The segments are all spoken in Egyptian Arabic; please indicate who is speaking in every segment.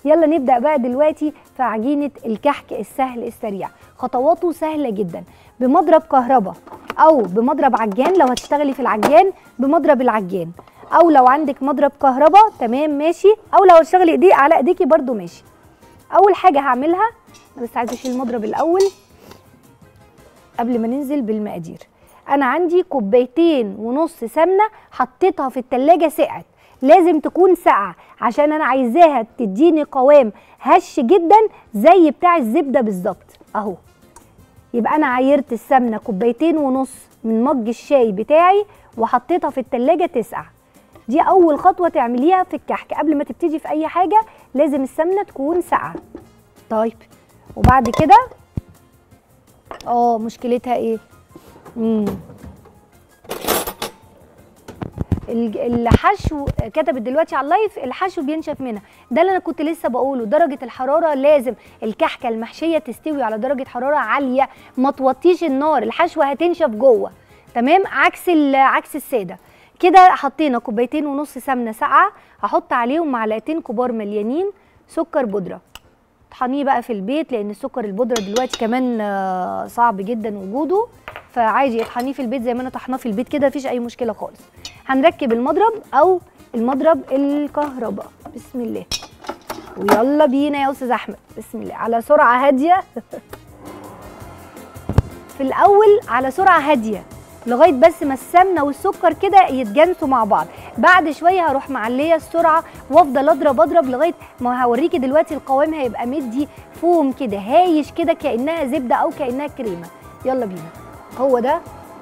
Speaker 1: يلا نبدا بقى دلوقتي في عجينه الكحك السهل السريع خطواته سهله جدا بمضرب كهرباء او بمضرب عجان لو هتشتغلي في العجان بمضرب العجان او لو عندك مضرب كهرباء تمام ماشي او لو هتشتغلي ايدي على ايديكي برده ماشي اول حاجه هعملها أنا بس عايزه اشيل المضرب الاول قبل ما ننزل بالمقادير انا عندي كوبايتين ونص سمنه حطيتها في التلاجة سقعت لازم تكون ساقعه عشان انا عايزاها تديني قوام هش جدا زي بتاع الزبده بالظبط اهو يبقى انا عايرت السمنه كوبايتين ونص من مج الشاي بتاعي وحطيتها في التلاجة تسقع دي اول خطوه تعمليها في الكحك قبل ما تبتدي في اي حاجه لازم السمنه تكون ساقعه طيب وبعد كده اه مشكلتها ايه امم الحشو كتبت دلوقتي على اللايف الحشو بينشف منها ده اللي انا كنت لسه بقوله درجه الحراره لازم الكحكه المحشيه تستوي على درجه حراره عاليه ما توطيش النار الحشوه هتنشف جوه تمام عكس عكس الساده كده حطينا كوبايتين ونص سمنه ساقعه هحط عليهم معلقتين كبار مليانين سكر بودره طحنيه بقى في البيت لان السكر البودره دلوقتي كمان صعب جدا وجوده فعادي اطحنيه في البيت زي ما انا طحناه في البيت كده مفيش اي مشكله خالص هنركب المضرب او المضرب الكهرباء بسم الله ويلا بينا يا استاذ احمد بسم الله على سرعه هاديه في الاول على سرعه هاديه لغايه بس ما السمنه والسكر كده يتجانسوا مع بعض بعد شويه هروح معليه السرعه وافضل اضرب اضرب لغايه ما هوريكي دلوقتي القوام هيبقى مدي فوم كده هايش كده كانها زبده او كانها كريمه يلا بينا هو ده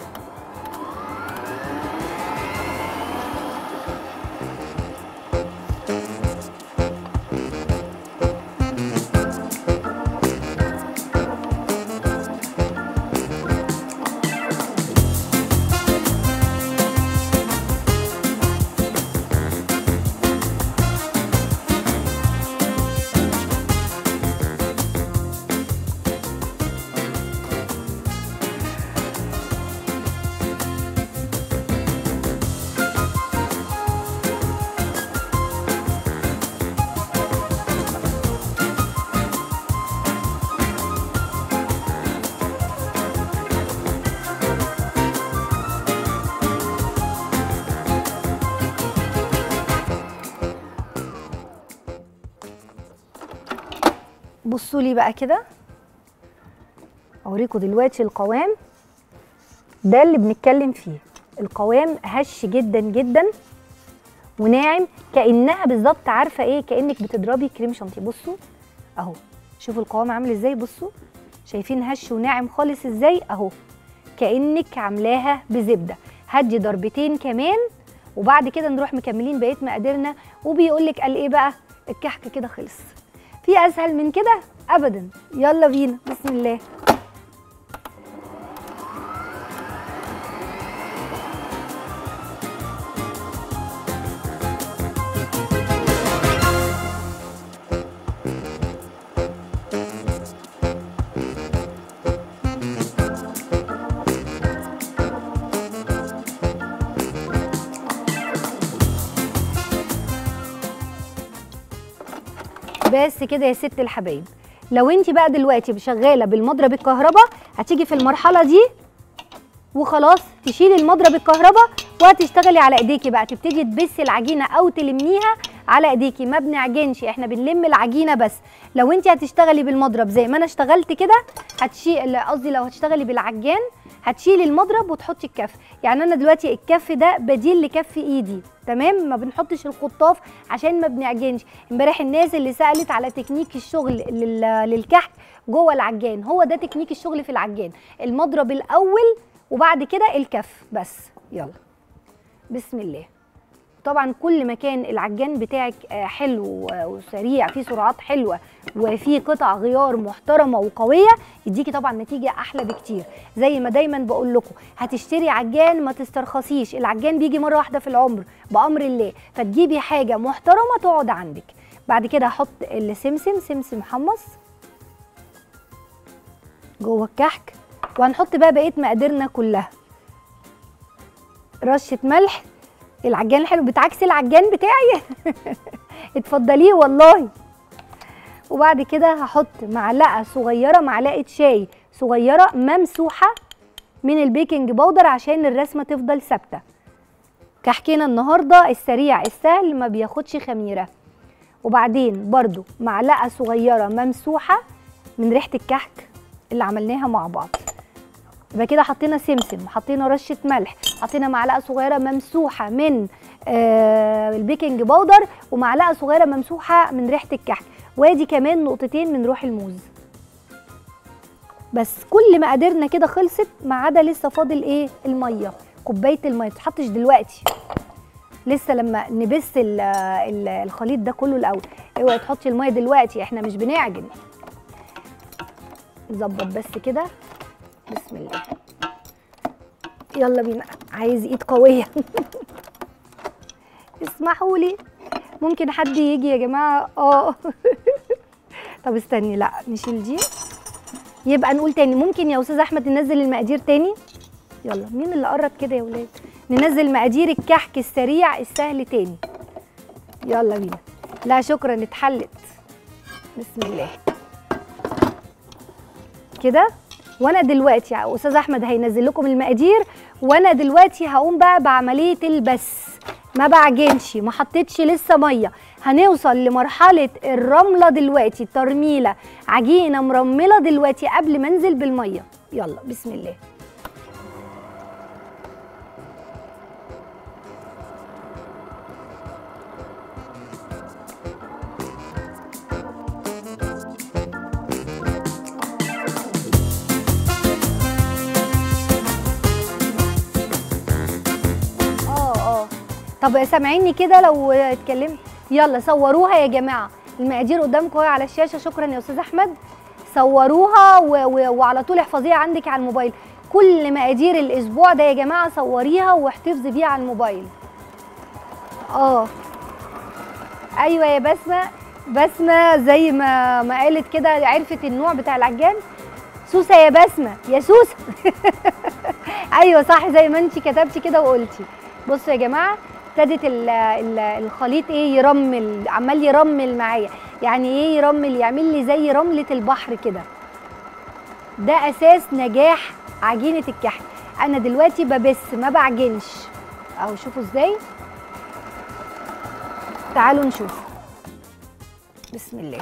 Speaker 1: بصوا لي بقى كده اوريكم دلوقتي القوام ده اللي بنتكلم فيه القوام هش جدا جدا وناعم كانها بالظبط عارفه ايه كانك بتضربي كريم شانتيه بصوا اهو شوفوا القوام عامل ازاي بصوا شايفين هش وناعم خالص ازاي اهو كانك عاملاها بزبده هدي ضربتين كمان وبعد كده نروح مكملين بقيه مقاديرنا وبيقول لك قال ايه بقى الكحك كده خلص في اسهل من كده ابدا يلا بينا بسم الله بس كده يا ست الحبايب لو انت بقى دلوقتي شغاله بالمضرب الكهرباء هتيجي في المرحله دي وخلاص تشيلي المضرب الكهرباء وهتشتغلي على ايديكي بقى تبتدي تبسي العجينه او تلميها على ايديكي ما بنعجنش احنا بنلم العجينه بس لو انت هتشتغلي بالمضرب زي ما انا اشتغلت كده هتشيل قصدي لو هتشتغلي بالعجان هتشيلي المضرب وتحطي الكف يعني انا دلوقتي الكف ده بديل لكف ايدي تمام ما بنحطش الخطاف عشان ما بنعجنش امبارح الناس اللي سالت على تكنيك الشغل للكحك جوه العجان هو ده تكنيك الشغل في العجان المضرب الاول وبعد كده الكف بس يلا بسم الله طبعا كل ما كان العجان بتاعك حلو وسريع فيه سرعات حلوه وفيه قطع غيار محترمه وقويه يديكي طبعا نتيجه احلى بكتير زي ما دايما بقول لكم هتشتري عجان ما تسترخصيش العجان بيجي مره واحده في العمر بامر الله فتجيبي حاجه محترمه تقعد عندك بعد كده هحط السمسم سمسم حمص جوه الكحك وهنحط بقى بقيه مقاديرنا كلها رشه ملح العجان الحلو بتعكسي العجان بتاعي اتفضليه والله وبعد كده هحط معلقه صغيره معلقه شاي صغيره ممسوحه من البيكنج باودر عشان الرسمه تفضل ثابته كحكينا النهارده السريع السهل ما بياخدش خميره وبعدين برضو معلقه صغيره ممسوحه من ريحه الكحك اللي عملناها مع بعض يبقى كده حطينا سمسم حطينا رشه ملح حطينا معلقه صغيره ممسوحه من آه البيكنج باودر ومعلقه صغيره ممسوحه من ريحه الكحك وادي كمان نقطتين من روح الموز بس كل مقاديرنا كده خلصت ما عدا لسه فاضل ايه الميه كوبايه الميه تتحطش دلوقتي لسه لما نبس ال ال الخليط ده كله الاول اوعي تحطي الميه دلوقتي احنا مش بنعجن نظبط بس كده بسم الله يلا بينا عايز ايد قويه اسمحوا لي ممكن حد يجي يا جماعه اه طب استني لا نشيل دي يبقى نقول تاني ممكن يا استاذ احمد ننزل المقادير تاني يلا مين اللي قرب كده يا ولاد ننزل مقادير الكحك السريع السهل تاني يلا بينا لا شكرا اتحلت بسم الله كده وانا دلوقتي استاذ احمد هينزل لكم المقادير وانا دلوقتي هقوم بقى بعمليه البس ما بعجنش ما حطيتش لسه ميه هنوصل لمرحله الرمله دلوقتي ترميله عجينه مرمله دلوقتي قبل ما انزل بالميه يلا بسم الله اه اه طب سامعيني كده لو اتكلمت يلا صوروها يا جماعه المقادير قدامكم اهي على الشاشه شكرا يا استاذ احمد صوروها و... و... وعلى طول احفظيها عندك على الموبايل كل مقادير الاسبوع ده يا جماعه صوريها واحتفظي بيها على الموبايل اه ايوه يا بسمه بسمه زي ما ما قالت كده عرفت النوع بتاع العجان سوسه يا بسمه يا سوسه ايوه صح زي ما انت كتبتي كده وقلتي بصوا يا جماعه ابتدت ال- ال- الخليط ايه يرمل عمال يرمل معايا يعني ايه يرمل يعمل لي زي رمله البحر كده ده اساس نجاح عجينه الكحك انا دلوقتي ببس ما بعجنش اهو شوفوا ازاي تعالوا نشوف بسم الله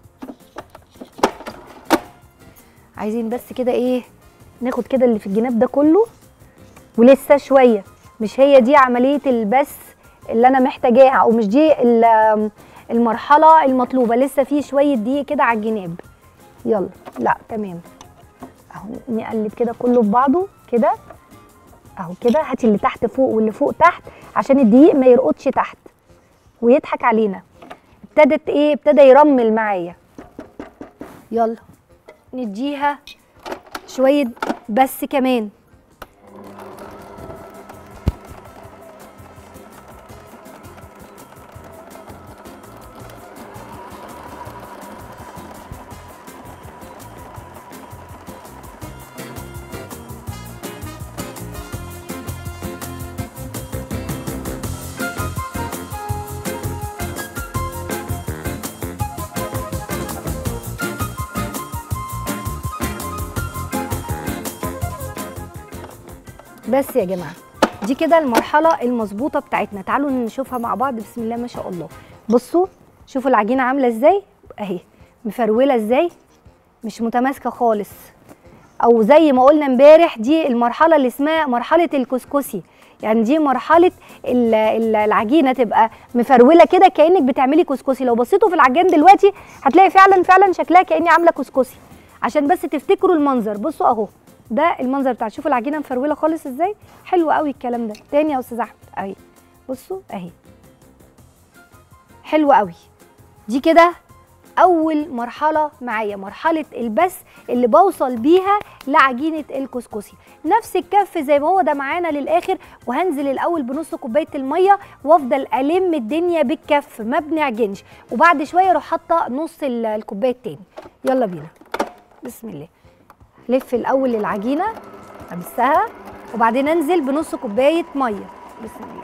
Speaker 1: عايزين بس كده ايه ناخد كده اللي في الجناب ده كله ولسه شويه مش هي دي عمليه البس اللي انا محتاجاها او مش دي ال- المرحله المطلوبه لسه في شويه دقيق كده على الجناب يلا لا تمام اهو نقلب كده كله في بعضه كده اهو كده هاتي اللي تحت فوق واللي فوق تحت عشان الدقيق ما يرقدش تحت ويضحك علينا ابتدت ايه ابتدى يرمل معايا يلا نديها شويه بس كمان بس يا جماعه دي كده المرحله المظبوطه بتاعتنا تعالوا نشوفها مع بعض بسم الله ما شاء الله بصوا شوفوا العجينه عامله ازاي اهي مفروله ازاي مش متماسكه خالص او زي ما قلنا امبارح دي المرحله اللي اسمها مرحله الكسكسي يعني دي مرحله ال- ال- العجينه تبقى مفروله كده كانك بتعملي كسكسي لو بصيتوا في العجان دلوقتي هتلاقي فعلا فعلا شكلها كاني عامله كسكسي عشان بس تفتكروا المنظر بصوا اهو ده المنظر بتاع شوفوا العجينه مفروله خالص ازاي حلو قوي الكلام ده تاني يا استاذ احمد اهي بصوا اهي حلو قوي دي كده اول مرحله معايا مرحله البس اللي بوصل بيها لعجينه الكسكسي نفس الكف زي ما هو ده معانا للاخر وهنزل الاول بنص كوبايه الميه وافضل الم الدنيا بالكف ما بنعجنش وبعد شويه اروح حاطه نص ال- الكوبايه التاني يلا بينا بسم الله لف الاول العجينه امسها وبعدين انزل بنص كوبايه ميه بسم الله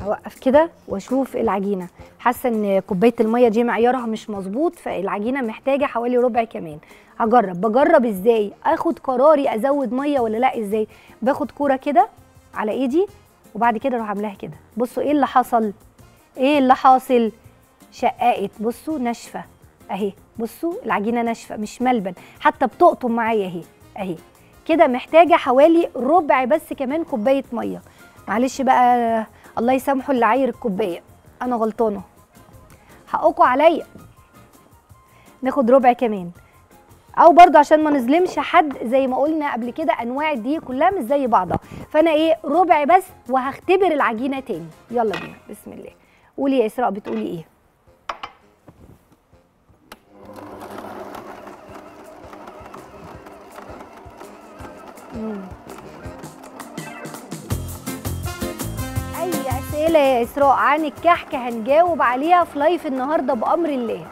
Speaker 1: اوقف كده واشوف العجينه حاسه ان كوبايه الميه دي معيارها مش مظبوط فالعجينه محتاجه حوالي ربع كمان هجرب بجرب ازاي اخد قراري ازود ميه ولا لا ازاي باخد كوره كده على ايدي وبعد كده اروح عاملاها كده بصوا ايه اللي حصل ايه اللي حاصل شققت بصوا ناشفه اهي بصوا العجينه ناشفه مش ملبن حتى بتقطم معايا اهي اهي كده محتاجه حوالي ربع بس كمان كوبايه ميه معلش بقى الله يسامحه اللي عاير الكوبايه انا غلطانه حقكوا عليا ناخد ربع كمان او برضو عشان ما نظلمش حد زي ما قلنا قبل كده انواع الدقيق كلها مش زي بعضها فانا ايه ربع بس وهختبر العجينه تاني يلا بينا بسم الله قولي يا اسراء بتقولي ايه مم. اي اسئله يا اسراء عن الكحك هنجاوب عليها في لايف النهارده بامر الله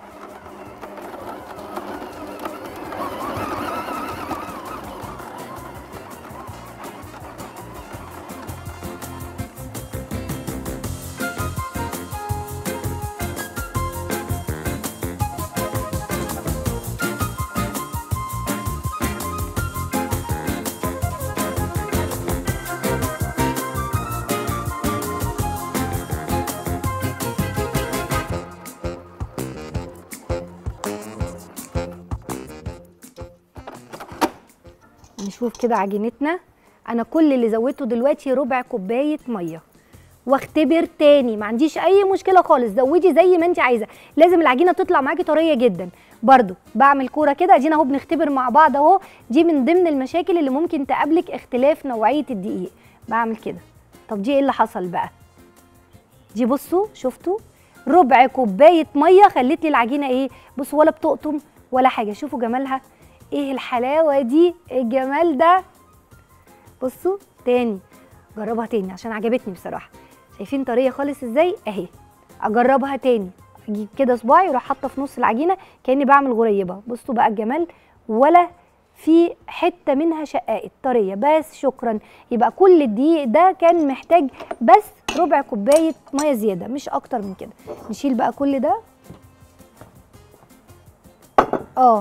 Speaker 1: نشوف كده عجينتنا انا كل اللي زودته دلوقتي ربع كوبايه ميه واختبر تاني ما عنديش اي مشكله خالص زودي زي ما انت عايزه لازم العجينه تطلع معاكي طريه جدا برضو بعمل كوره كده ادينا اهو بنختبر مع بعض اهو دي من ضمن المشاكل اللي ممكن تقابلك اختلاف نوعيه الدقيق بعمل كده طب دي ايه اللي حصل بقى دي بصوا شفتوا ربع كوبايه ميه خلت لي العجينه ايه بصوا ولا بتقطم ولا حاجه شوفوا جمالها ايه الحلاوه دي الجمال ده بصوا تاني جربها تاني عشان عجبتني بصراحه شايفين طريه خالص ازاي اهي اجربها تاني اجيب كده صباعي واروح حاطه في نص العجينه كاني بعمل غريبه بصوا بقى الجمال ولا في حته منها شققت طريه بس شكرا يبقى كل الدقيق ده كان محتاج بس ربع كوبايه ميه زياده مش اكتر من كده نشيل بقى كل ده اه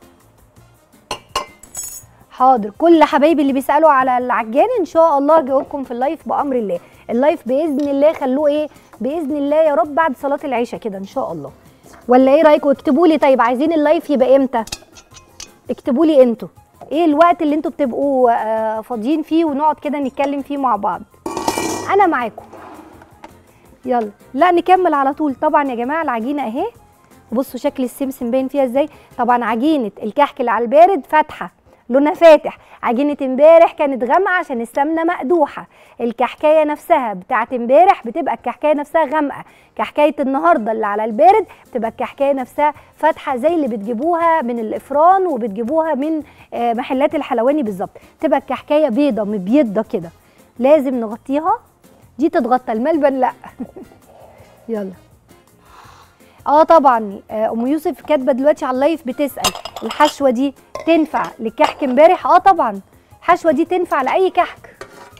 Speaker 1: حاضر كل حبايبي اللي بيسالوا على العجان ان شاء الله اجاوبكم في اللايف بامر الله اللايف باذن الله خلوه ايه باذن الله يا رب بعد صلاه العشاء كده ان شاء الله ولا ايه رايكم اكتبوا لي طيب عايزين اللايف يبقى امتى اكتبوا لي انتوا ايه الوقت اللي انتوا بتبقوا آه فاضيين فيه ونقعد كده نتكلم فيه مع بعض انا معاكم يلا لا نكمل على طول طبعا يا جماعه العجينه اهي بصوا شكل السمسم باين فيها ازاي طبعا عجينه الكحك اللي على البارد فاتحه لونها فاتح عجينه امبارح كانت غامقه عشان السمنه مقدوحه الكحكايه نفسها بتاعت امبارح بتبقى الكحكايه نفسها غامقه كحكايه النهارده اللي على البارد بتبقى الكحكايه نفسها فاتحه زي اللي بتجيبوها من الافران وبتجيبوها من محلات الحلواني بالظبط تبقى الكحكايه بيضه مبيضه كده لازم نغطيها دي تتغطى الملبن لا يلا اه طبعا ام يوسف كاتبه دلوقتي على اللايف بتسال الحشوه دي تنفع لكحك امبارح اه طبعا الحشوه دي تنفع لاي كحك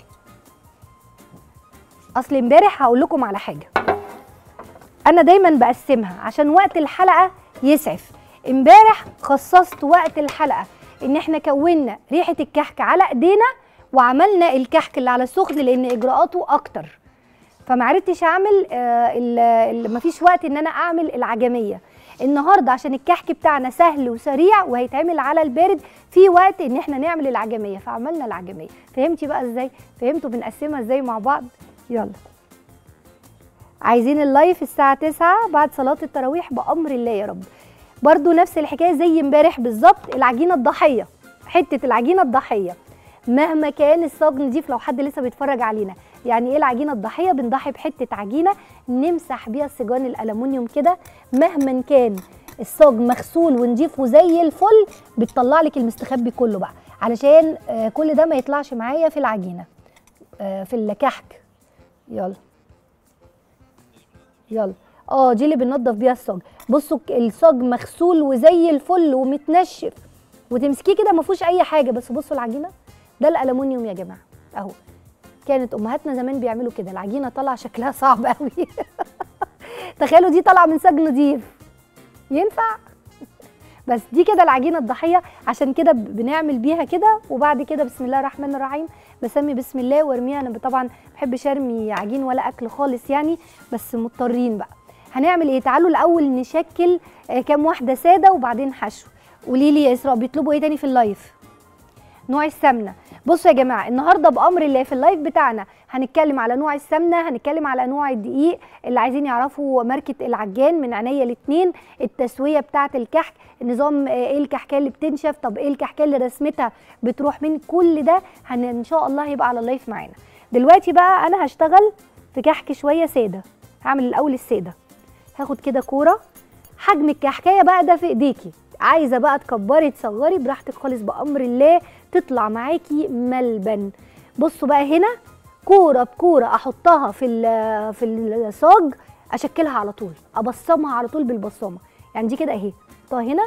Speaker 1: اصل امبارح هقول لكم على حاجه انا دايما بقسمها عشان وقت الحلقه يسعف امبارح خصصت وقت الحلقه ان احنا كونا ريحه الكحك على ايدينا وعملنا الكحك اللي على السخن لان اجراءاته اكتر فمعرفتش اعمل آه مفيش وقت ان انا اعمل العجميه النهارده عشان الكحك بتاعنا سهل وسريع وهيتعمل على البارد في وقت ان احنا نعمل العجميه فعملنا العجميه فهمتي بقى ازاي فهمتوا بنقسمها ازاي مع بعض يلا عايزين اللايف الساعه 9 بعد صلاه التراويح بامر الله يا رب برضو نفس الحكايه زي امبارح بالظبط العجينه الضحيه حته العجينه الضحيه مهما كان الصاج نضيف لو حد لسه بيتفرج علينا يعني ايه العجينه الضحيه بنضحي بحته عجينه نمسح بيها السجان الالومنيوم كده مهما كان الصاج مغسول ونضيف وزي الفل بتطلع لك المستخبي كله بقى علشان آه كل ده ما يطلعش معايا في العجينه آه في الكحك يلا يلا اه دي اللي بننضف بيها الصاج بصوا الصاج مغسول وزي الفل ومتنشف وتمسكيه كده ما فيهوش اي حاجه بس بصوا العجينه ده الالومنيوم يا جماعه اهو كانت امهاتنا زمان بيعملوا كده العجينه طالعه شكلها صعب قوي تخيلوا دي طالعه من سجن نضيف ينفع بس دي كده العجينه الضحيه عشان كده ب- بنعمل بيها كده وبعد كده بسم الله الرحمن الرحيم بسمي بسم الله وارميها انا طبعا ما بحبش ارمي عجين ولا اكل خالص يعني بس مضطرين بقى هنعمل ايه تعالوا الاول نشكل آه، كام واحده ساده وبعدين حشو قولي لي يا اسراء بيطلبوا ايه تاني في اللايف نوع السمنه بصوا يا جماعه النهارده بامر الله في اللايف بتاعنا هنتكلم على نوع السمنه هنتكلم على انواع الدقيق اللي عايزين يعرفوا ماركه العجان من عينيا الاثنين التسويه بتاعه الكحك النظام آه، ايه الكحكه اللي بتنشف طب ايه الكحكه اللي رسمتها بتروح من كل ده هن ان شاء الله هيبقى على اللايف معانا دلوقتي بقى انا هشتغل في كحك شويه ساده هعمل الاول الساده هاخد كده كوره حجم الكحكايه بقى ده في ايديكي عايزه بقى تكبري تصغري براحتك خالص بامر الله تطلع معاكي ملبن بصوا بقى هنا كوره بكوره احطها في ال- في الصاج اشكلها على طول ابصمها على طول بالبصامه يعني دي كده اهي احطها هنا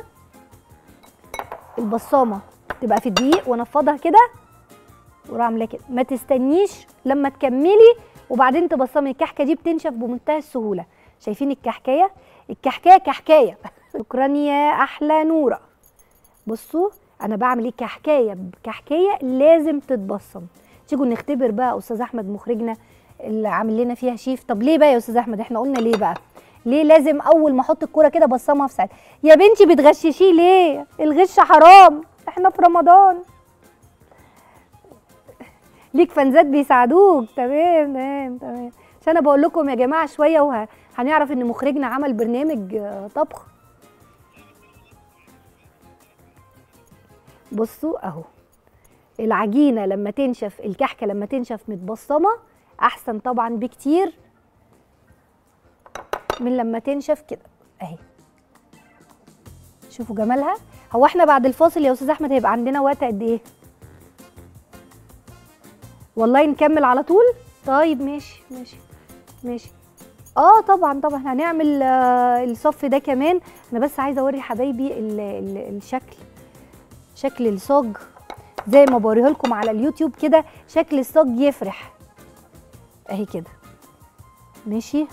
Speaker 1: البصامه تبقى في الدقيق وانفضها كده واروح عاملاها كده ما تستنيش لما تكملي وبعدين تبصمي الكحكه دي بتنشف بمنتهى السهوله شايفين الكحكايه الكحكايه كحكايه شكرا يا احلى نوره بصوا انا بعمل ايه كحكايه بكحكايه لازم تتبصم تيجوا نختبر بقى استاذ احمد مخرجنا اللي عامل لنا فيها شيف طب ليه بقى يا استاذ احمد احنا قلنا ليه بقى ليه لازم اول ما احط الكوره كده بصمها في ساعتها يا بنتي بتغششيه ليه الغش حرام احنا في رمضان ليك فانزات بيساعدوك تمام تمام تمام عشان انا بقول لكم يا جماعه شويه وهنعرف ان مخرجنا عمل برنامج آه، طبخ بصوا اهو العجينه لما تنشف الكحكه لما تنشف متبصمه احسن طبعا بكتير من لما تنشف كده اهي شوفوا جمالها هو احنا بعد الفاصل يا استاذ احمد هيبقى عندنا وقت قد ايه والله نكمل على طول طيب ماشي ماشي ماشي اه طبعا طبعا هنعمل آه الصف ده كمان انا بس عايزه اوري حبايبي ال ال الشكل شكل الصاج زي ما بوريه لكم على اليوتيوب كده شكل الصاج يفرح اهي كده ماشي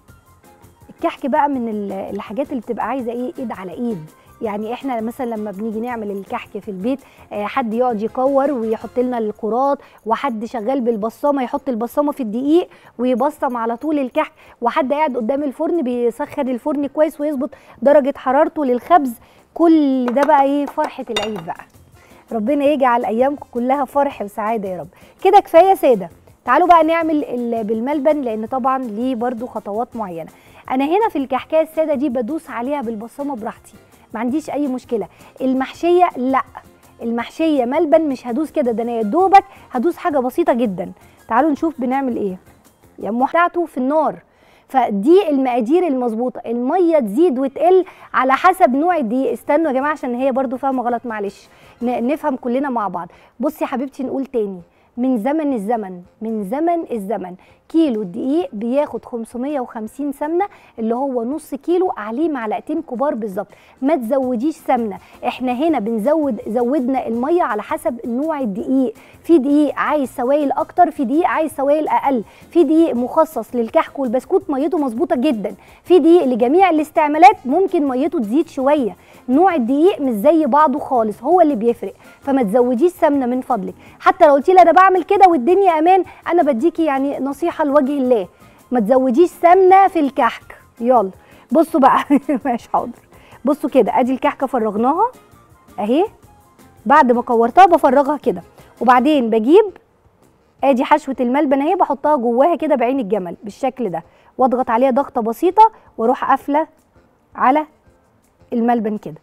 Speaker 1: الكحك بقى من ال- الحاجات اللي بتبقى عايزه ايه ايد على ايد يعني احنا مثلا لما بنيجي نعمل الكحك في البيت آه، حد يقعد يكور ويحط لنا الكرات وحد شغال بالبصامه يحط البصامه في الدقيق ويبصم على طول الكحك وحد قاعد قدام الفرن بيسخن الفرن كويس ويظبط درجه حرارته للخبز كل ده بقى ايه فرحه العيد بقى ربنا يجعل ايامكم كلها فرح وسعاده يا رب كده كفايه ساده تعالوا بقى نعمل ال- بالملبن لان طبعا ليه برضو خطوات معينه انا هنا في الكحكايه الساده دي بدوس عليها بالبصامه براحتي ما عنديش اي مشكله المحشيه لا المحشيه ملبن مش هدوس كده ده انا يا دوبك هدوس حاجه بسيطه جدا تعالوا نشوف بنعمل ايه يا ام بتاعته في النار فدي المقادير المظبوطه الميه تزيد وتقل على حسب نوع الدقيق استنوا يا جماعه عشان هي برضو فاهمه غلط معلش ن- نفهم كلنا مع بعض بصي يا حبيبتي نقول تاني من زمن الزمن من زمن الزمن كيلو الدقيق بياخد 550 سمنه اللي هو نص كيلو عليه معلقتين كبار بالظبط ما تزوديش سمنه احنا هنا بنزود زودنا الميه على حسب نوع الدقيق في دقيق عايز سوائل اكتر في دقيق عايز سوائل اقل في دقيق مخصص للكحك والبسكوت ميته مظبوطه جدا في دقيق لجميع الاستعمالات ممكن ميته تزيد شويه نوع الدقيق مش زي بعضه خالص هو اللي بيفرق فما تزوديش سمنه من فضلك حتى لو قلتي لي انا بعمل كده والدنيا امان انا بديكي يعني نصيحه لوجه الله ما تزوديش سمنه في الكحك يلا بصوا بقى ماشي حاضر بصوا كده ادي الكحكه فرغناها اهي بعد ما كورتها بفرغها كده وبعدين بجيب ادي حشوه الملبن اهي بحطها جواها كده بعين الجمل بالشكل ده واضغط عليها ضغطه بسيطه واروح قافله على الملبن كده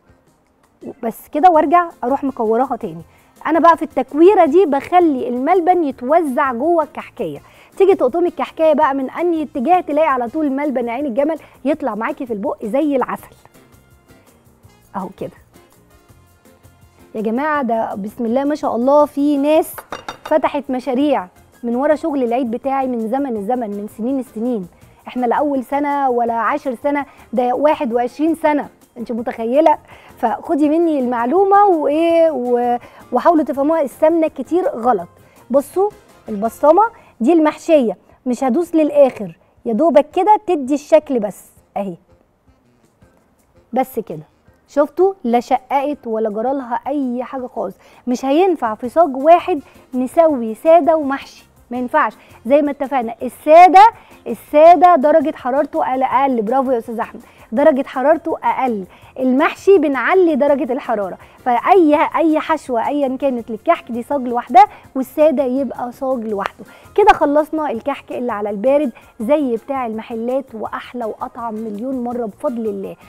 Speaker 1: بس كده وارجع اروح مكوراها تاني انا بقى في التكويره دي بخلي الملبن يتوزع جوه الكحكايه تيجي تقطمي الكحكايه بقى من انهي اتجاه تلاقي على طول ملبن عين الجمل يطلع معاكي في البق زي العسل اهو كده يا جماعه ده بسم الله ما شاء الله في ناس فتحت مشاريع من ورا شغل العيد بتاعي من زمن الزمن من سنين السنين احنا لا اول سنه ولا عشر سنه ده 21 سنه انت متخيله فخدي مني المعلومه وايه و- وحاولوا تفهموها السمنه كتير غلط بصوا البصامه دي المحشيه مش هدوس للاخر يا دوبك كده تدي الشكل بس اهي بس كده شفتوا لا شققت ولا جرالها اي حاجه خالص مش هينفع في صاج واحد نسوي ساده ومحشي ما ينفعش زي ما اتفقنا الساده الساده درجه حرارته اقل اقل برافو يا استاذ احمد درجه حرارته اقل المحشي بنعلي درجه الحراره فاي اي حشوه ايا كانت للكحك دي صاج لوحدها والساده يبقى صاج لوحده كده خلصنا الكحك اللي على البارد زي بتاع المحلات واحلى واطعم مليون مره بفضل الله